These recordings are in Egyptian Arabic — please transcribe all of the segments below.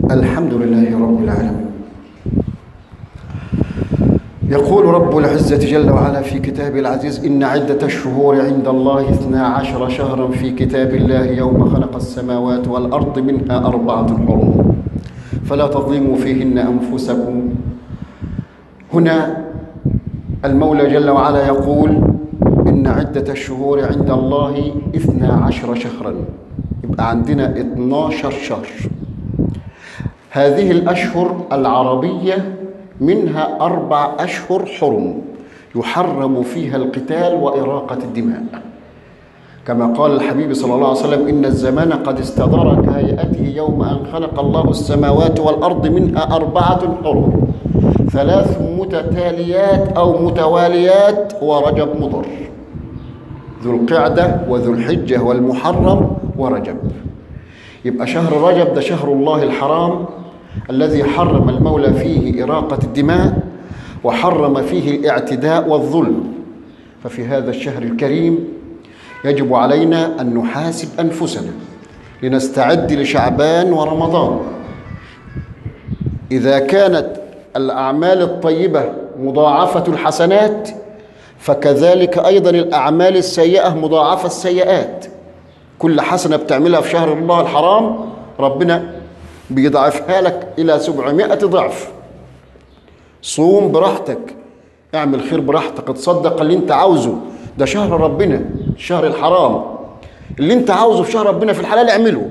الحمد لله رب العالمين يقول رب العزة جل وعلا في كتابه العزيز إن عدة الشهور عند الله اثنا عشر شهرا في كتاب الله يوم خلق السماوات والأرض منها أربعة حرم فلا تظلموا فيهن أنفسكم هنا المولى جل وعلا يقول إن عدة الشهور عند الله اثنا عشر شهرا يبقى عندنا 12 شهر هذه الأشهر العربية منها أربع أشهر حرم يحرم فيها القتال وإراقة الدماء كما قال الحبيب صلى الله عليه وسلم إن الزمان قد استدار كهيئته يوم أن خلق الله السماوات والأرض منها أربعة حرم ثلاث متتاليات أو متواليات ورجب مضر ذو القعدة وذو الحجة والمحرم ورجب يبقى شهر رجب ده شهر الله الحرام الذي حرم المولى فيه إراقة الدماء وحرم فيه الاعتداء والظلم ففي هذا الشهر الكريم يجب علينا أن نحاسب أنفسنا لنستعد لشعبان ورمضان إذا كانت الأعمال الطيبة مضاعفة الحسنات فكذلك أيضا الأعمال السيئة مضاعفة السيئات كل حسنة بتعملها في شهر الله الحرام ربنا بيضعفها لك إلى سبعمائة ضعف صوم براحتك اعمل خير براحتك تصدق اللي انت عاوزه ده شهر ربنا الشهر الحرام اللي انت عاوزه في شهر ربنا في الحلال اعمله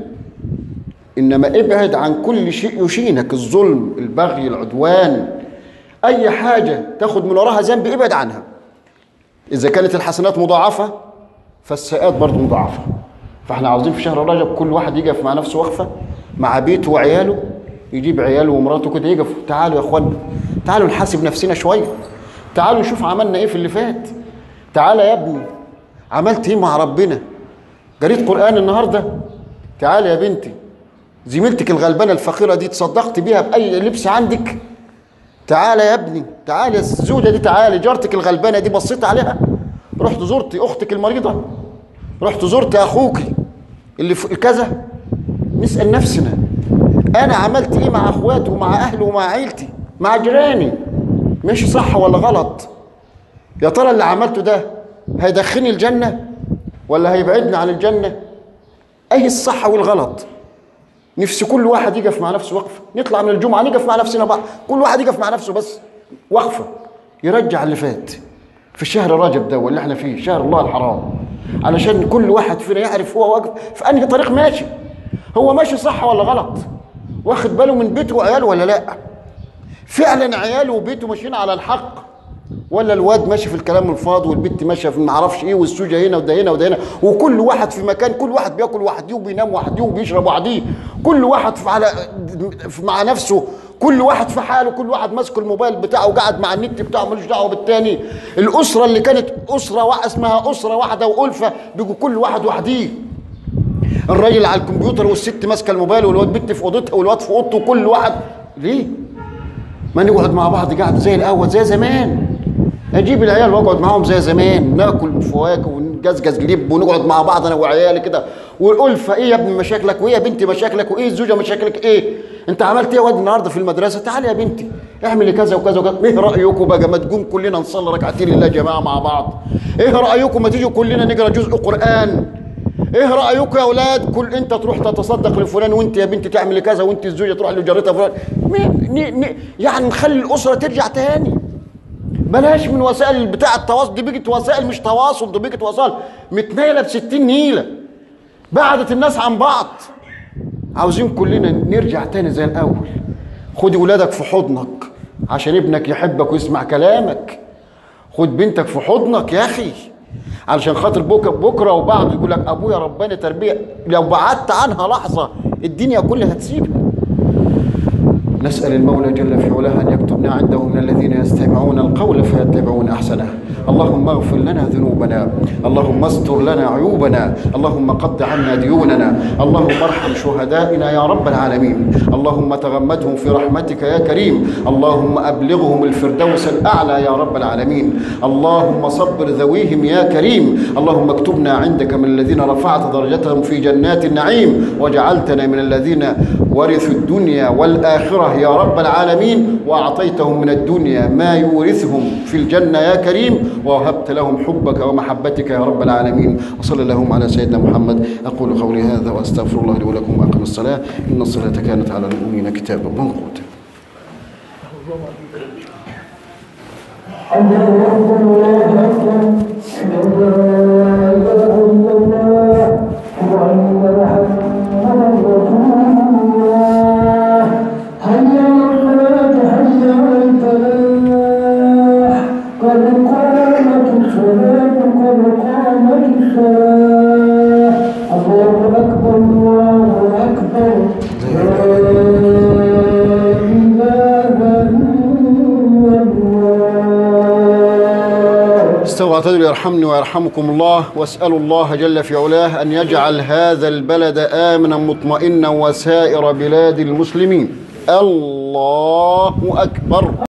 انما ابعد عن كل شيء يشينك الظلم البغي العدوان اي حاجه تاخد من وراها ذنب ابعد عنها اذا كانت الحسنات مضاعفه فالسيئات برضه مضاعفه فاحنا عاوزين في شهر رجب كل واحد يقف مع نفسه وقفه مع بيته وعياله يجيب عياله ومراته كده يقف تعالوا يا اخوانا تعالوا نحاسب نفسنا شويه تعالوا نشوف عملنا ايه في اللي فات تعالى يا ابني عملت ايه مع ربنا قريت قران النهارده تعالى يا بنتي زميلتك الغلبانه الفقيره دي تصدقت بيها باي لبس عندك تعالى يا ابني تعالى يا الزوجه دي تعالى جارتك الغلبانه دي بصيت عليها رحت زرتي اختك المريضه رحت زرت اخوك اللي في كذا نسال نفسنا انا عملت ايه مع اخواتي ومع اهلي ومع عيلتي مع جيراني ماشي صح ولا غلط يا ترى اللي عملته ده هيدخلني الجنه ولا هيبعدني عن الجنه اي الصح والغلط نفسي كل واحد يقف مع نفسه وقفه نطلع من الجمعه نقف مع نفسنا بقى كل واحد يقف مع نفسه بس وقفه يرجع اللي فات في الشهر رجب ده اللي احنا فيه شهر الله الحرام علشان كل واحد فينا يعرف هو واقف في انهي طريق ماشي هو ماشي صح ولا غلط واخد باله من بيته وعياله ولا لا فعلا عياله وبيته ماشيين على الحق ولا الواد ماشي في الكلام الفاضي والبنت ماشيه في ما اعرفش ايه والزوجه هنا وده هنا وده هنا وكل واحد في مكان كل واحد بياكل وحده وبينام وحده وبيشرب وحده كل واحد في على مع نفسه كل واحد في حاله كل واحد ماسك الموبايل بتاعه وقاعد مع النت بتاعه ملوش دعوه بالتاني الاسره اللي كانت اسره واحده اسمها اسره واحده والفه بيجوا كل واحد وحديه الراجل على الكمبيوتر والست ماسكه الموبايل والواد بنت في اوضتها والواد في اوضته وكل واحد ليه؟ ما نقعد مع بعض قاعد زي الاول زي زمان اجيب العيال واقعد معاهم زي زمان ناكل فواكه ونجزجز لب ونقعد مع بعض انا وعيالي كده والالفه ايه يا ابني مشاكلك وايه يا بنتي مشاكلك وايه الزوجه مشاكلك ايه انت عملت ايه يا واد النهارده في المدرسه تعالي يا بنتي اعملي كذا وكذا وكذا ايه رايكم بقى ما تقوم كلنا نصلي ركعتين لله يا جماعه مع بعض ايه رايكم ما تيجوا كلنا نقرا جزء قران ايه رايكم يا اولاد كل انت تروح تتصدق لفلان وانت يا بنتي تعملي كذا وانت الزوجه تروح لجارتها فلان يعني نخلي الاسره ترجع تاني بلاش من وسائل بتاع التواصل دي بقت وسائل مش تواصل دي بقت وسائل متنيله ب 60 نيله بعدت الناس عن بعض عاوزين كلنا نرجع تاني زي الاول خد ولادك في حضنك عشان ابنك يحبك ويسمع كلامك خد بنتك في حضنك يا اخي علشان خاطر بكره بكره وبعد يقول لك ابويا رباني تربيه لو بعدت عنها لحظه الدنيا كلها هتسيبها نسأل المولى جل في علاه أن يكتبنا عنده من الذين يستمعون القول فيتبعون أحسنه اللهم اغفر لنا ذنوبنا اللهم استر لنا عيوبنا اللهم قد عنا ديوننا اللهم ارحم شهدائنا يا رب العالمين اللهم تغمدهم في رحمتك يا كريم اللهم أبلغهم الفردوس الأعلى يا رب العالمين اللهم صبر ذويهم يا كريم اللهم اكتبنا عندك من الذين رفعت درجتهم في جنات النعيم وجعلتنا من الذين ورثوا الدنيا والآخرة يا رب العالمين وأعطيتهم من الدنيا ما يورثهم في الجنة يا كريم ووهبت لهم حبك ومحبتك يا رب العالمين وصلى اللهم على سيدنا محمد أقول قولي هذا وأستغفر الله لي ولكم وأقم الصلاة إن الصلاة كانت على المؤمنين كتابا موقوتا الله أكبر الله أكبر أشهد أن لا إله إلا الله وأن محمدا رسول الله حي على الصلاة حي على الفلاح قد قامت الصلاة قد قامت الصلاة الله أكبر الله أكبر لا إله إلا الله استوى اعتدلوا يرحمني ويرحمكم الله واسألوا الله جل في علاه أن يجعل هذا البلد آمنا مطمئنا وسائر بلاد المسلمين الله أكبر